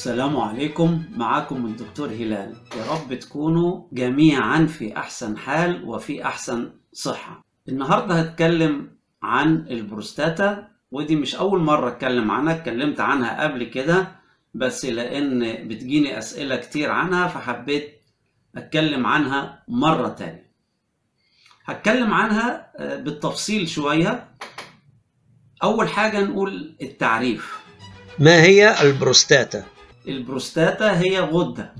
السلام عليكم معكم الدكتور هلال يا رب تكونوا جميعا في أحسن حال وفي أحسن صحة النهاردة هتكلم عن البروستاتا ودي مش أول مرة أتكلم عنها اتكلمت عنها قبل كده بس لأن بتجيني أسئلة كتير عنها فحبيت أتكلم عنها مرة تانية هتكلم عنها بالتفصيل شوية أول حاجة نقول التعريف ما هي البروستاتا؟ البروستاتا هي غدة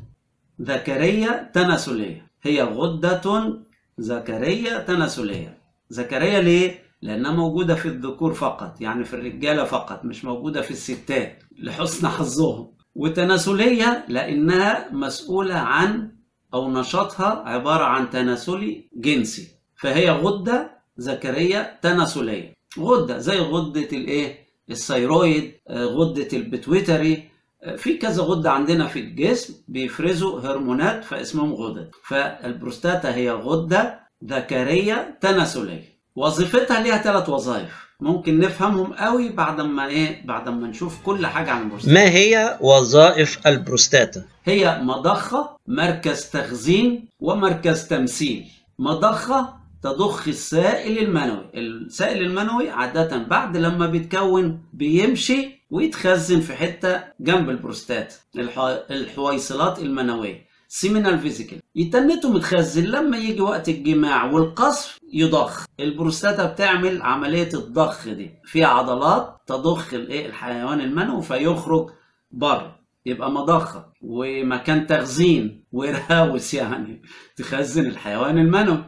ذكرية تناسلية هي غدة ذكرية تناسلية ذكرية ليه؟ لأنها موجودة في الذكور فقط يعني في الرجالة فقط مش موجودة في الستات لحسن حظهم وتناسلية لأنها مسؤولة عن أو نشاطها عبارة عن تناسلي جنسي فهي غدة ذكرية تناسلية غدة زي غدة الإيه؟ الثيرويد غدة البتويتري في كذا غدة عندنا في الجسم بيفرزوا هرمونات فاسمهم غدد فالبروستاتا هي غدة ذكرية تناسلية وظيفتها ليها ثلاث وظائف ممكن نفهمهم قوي بعد ما ايه بعد ما نشوف كل حاجة عن البروستاتا ما هي وظائف البروستاتا؟ هي مضخة مركز تخزين ومركز تمثيل مضخة تضخ السائل المنوي السائل المنوي عادة بعد لما بيتكون بيمشي ويتخزن في حتة جنب البروستات الحويصلات المنوية سيمينال فيزيكال يتنته متخزن لما يجي وقت الجماع والقصف يضخ البروستاتا بتعمل عملية الضخ دي فيها عضلات تضخ الايه الحيوان المنوي فيخرج بره يبقى مضخة ومكان تخزين وراوس يعني تخزن الحيوان المنوي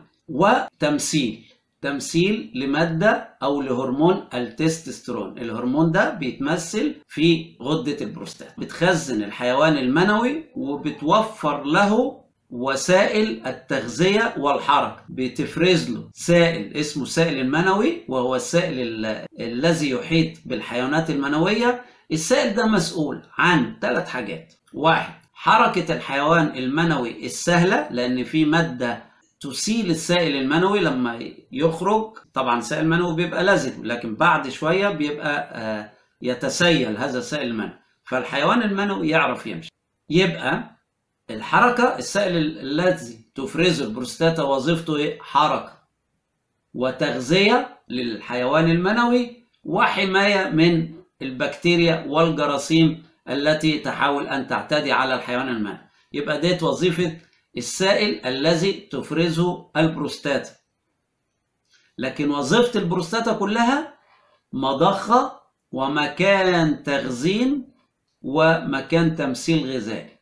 وتمثيل تمثيل لمادة أو لهرمون التستوستيرون الهرمون ده بيتمثل في غدة البروستات بتخزن الحيوان المنوي وبتوفر له وسائل التغذية والحركة بتفرز له سائل اسمه السائل المنوي وهو السائل الذي يحيط بالحيوانات المنوية السائل ده مسؤول عن ثلاث حاجات واحد حركة الحيوان المنوي السهلة لأن في مادة تسيل السائل المنوي لما يخرج طبعا السائل المنوي بيبقى لزج لكن بعد شويه بيبقى يتسيل هذا السائل المنوي فالحيوان المنوي يعرف يمشي يبقى الحركه السائل الذي تفرزه البروستاتا وظيفته ايه حركه وتغذيه للحيوان المنوي وحمايه من البكتيريا والجراثيم التي تحاول ان تعتدي على الحيوان المنوي يبقى ديت وظيفه السائل الذي تفرزه البروستاتا لكن وظيفة البروستاتا كلها مضخة ومكان تخزين ومكان تمثيل غذائي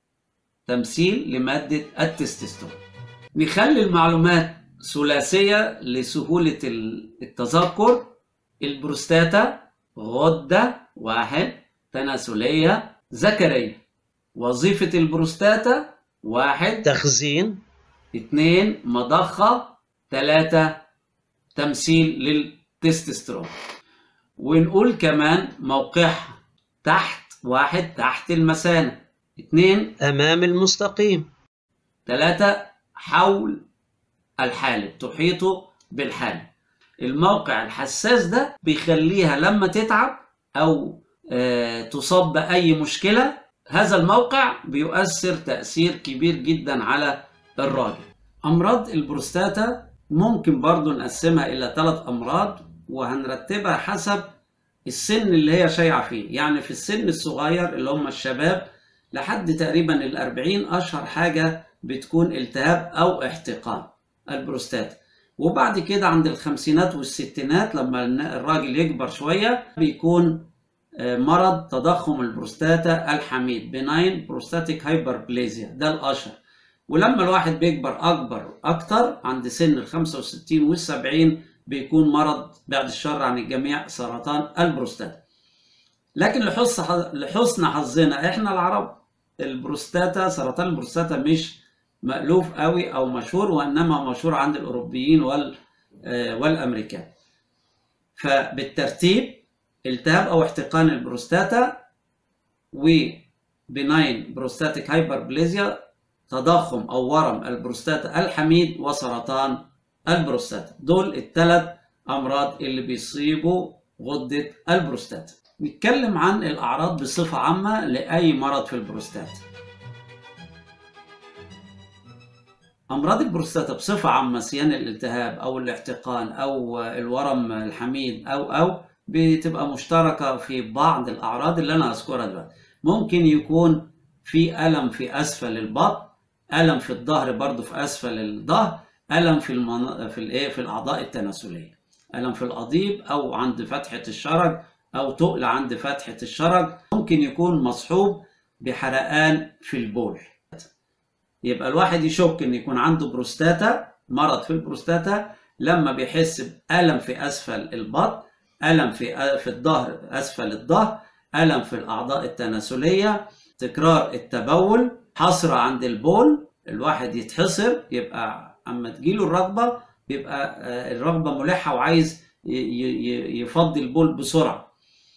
تمثيل لمادة التستوستيرون نخلي المعلومات ثلاثية لسهولة التذكر البروستاتا غدة واحد تناسلية ذكرية وظيفة البروستاتا واحد تخزين اثنين مضخة ثلاثة تمثيل للتستوستيرون ونقول كمان موقعها تحت واحد تحت المثانة اثنين أمام المستقيم ثلاثة حول الحالب تحيطه بالحالب الموقع الحساس ده بيخليها لما تتعب أو آه تصاب بأي مشكلة هذا الموقع بيؤثر تأثير كبير جدا على الراجل أمراض البروستاتا ممكن برضو نقسمها إلى ثلاث أمراض وهنرتبها حسب السن اللي هي شايعة فيه يعني في السن الصغير اللي هم الشباب لحد تقريبا الأربعين أشهر حاجة بتكون التهاب أو احتقان البروستاتا وبعد كده عند الخمسينات والستينات لما الراجل يكبر شوية بيكون مرض تضخم البروستاتا الحميد بناين بروستاتيك هايبربليزيا ده الاشهر ولما الواحد بيكبر اكبر اكتر عند سن ال 65 وال 70 بيكون مرض بعد الشر عن الجميع سرطان البروستاتا لكن لحسن حظنا احنا العرب البروستاتا سرطان البروستاتا مش مألوف قوي او مشهور وانما مشهور عند الاوروبيين وال والامريكان فبالترتيب التهاب او احتقان البروستاتا وبناين بروستاتيك هايبربليزيا تضخم او ورم البروستاتا الحميد وسرطان البروستاتا دول الثلاث امراض اللي بيصيبوا غده البروستاتا نتكلم عن الأعراض بصفة عامة لأي مرض في البروستاتا أمراض البروستاتا بصفة عامة سيان الالتهاب أو الاحتقان أو الورم الحميد أو أو بتبقى مشتركة في بعض الأعراض اللي أنا هذكرها دلوقتي ممكن يكون في ألم في أسفل البطن ألم في الظهر برضو في أسفل الظهر ألم في المن... في الإيه في الأعضاء التناسلية ألم في القضيب أو عند فتحة الشرج أو تقل عند فتحة الشرج ممكن يكون مصحوب بحرقان في البول يبقى الواحد يشك ان يكون عنده بروستاتا مرض في البروستاتا لما بيحس بألم في أسفل البطن ألم في في الظهر أسفل الظهر ألم في الأعضاء التناسلية تكرار التبول حصر عند البول الواحد يتحصر يبقى أما تجيله الرغبة بيبقى الرغبة ملحة وعايز يفضي البول بسرعة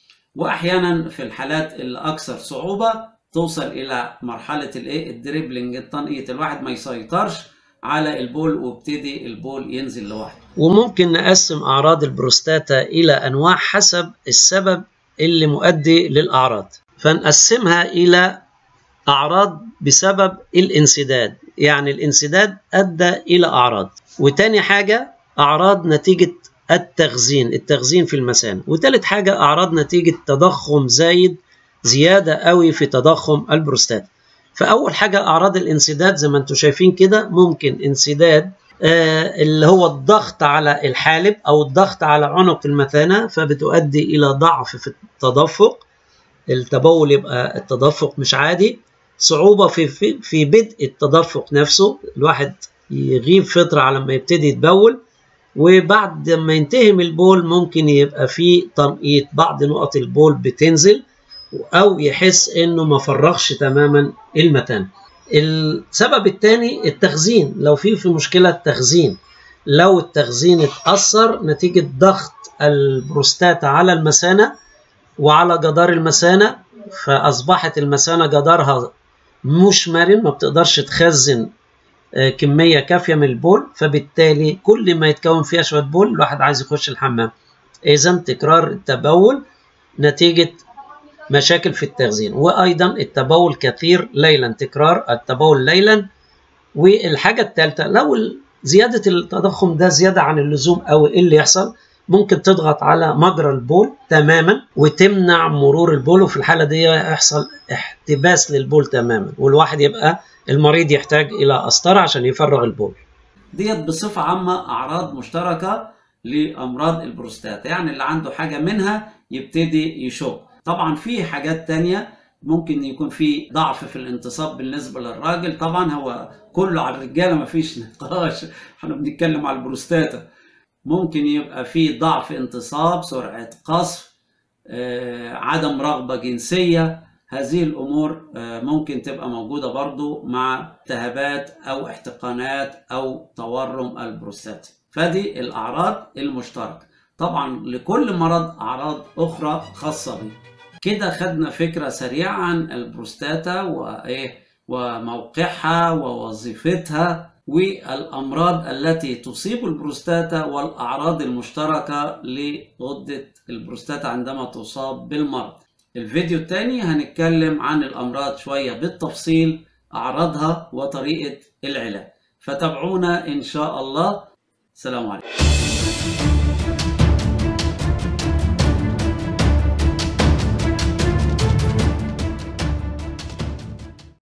وأحيانا في الحالات الأكثر صعوبة توصل الى مرحله الايه الدريبلينج التنقيط الواحد ما يسيطرش على البول وابتدي البول ينزل لوحده وممكن نقسم أعراض البروستاتا إلى أنواع حسب السبب اللي مؤدي للأعراض فنقسمها إلى أعراض بسبب الانسداد يعني الانسداد أدى إلى أعراض وتاني حاجة أعراض نتيجة التخزين التخزين في المثانة وتالت حاجة أعراض نتيجة تضخم زايد زيادة قوي في تضخم البروستات فأول حاجة أعراض الانسداد زي ما انتم شايفين كده ممكن انسداد آه اللي هو الضغط على الحالب أو الضغط على عنق المثانة فبتؤدي إلى ضعف في التدفق التبول يبقى التدفق مش عادي صعوبة في, في, في بدء التدفق نفسه الواحد يغيب فترة على ما يبتدي يتبول وبعد ما ينتهي من البول ممكن يبقى في تنقيط بعض نقط البول بتنزل او يحس انه ما فرغش تماما المثانه السبب الثاني التخزين لو في في مشكله تخزين لو التخزين اتاثر نتيجه ضغط البروستاتا على المثانه وعلى جدار المثانه فاصبحت المثانه جدارها مش مرن ما بتقدرش تخزن كميه كافيه من البول فبالتالي كل ما يتكون فيها شويه بول الواحد عايز يخش الحمام اذا تكرار التبول نتيجه مشاكل في التخزين وايضا التبول كثير ليلا تكرار التبول ليلا والحاجه الثالثه لو زياده التضخم ده زياده عن اللزوم او ايه اللي يحصل ممكن تضغط على مجرى البول تماما وتمنع مرور البول وفي الحاله دي يحصل احتباس للبول تماما والواحد يبقى المريض يحتاج الى قسطره عشان يفرغ البول ديت بصفه عامه اعراض مشتركه لامراض البروستاتا يعني اللي عنده حاجه منها يبتدي يشك طبعا في حاجات تانية ممكن يكون في ضعف في الانتصاب بالنسبة للراجل طبعا هو كله على الرجالة مفيش نقاش احنا بنتكلم على البروستاتا ممكن يبقى في ضعف انتصاب سرعة قصف آه، عدم رغبة جنسية هذه الأمور آه، ممكن تبقى موجودة برضو مع التهابات أو احتقانات أو تورم البروستاتا فدي الأعراض المشتركة طبعا لكل مرض أعراض أخرى خاصة به كده خدنا فكرة سريعة عن البروستاتا وإيه وموقعها ووظيفتها والأمراض التي تصيب البروستاتا والأعراض المشتركة لغدة البروستاتا عندما تصاب بالمرض الفيديو الثاني هنتكلم عن الأمراض شوية بالتفصيل أعراضها وطريقة العلاج فتابعونا إن شاء الله سلام عليكم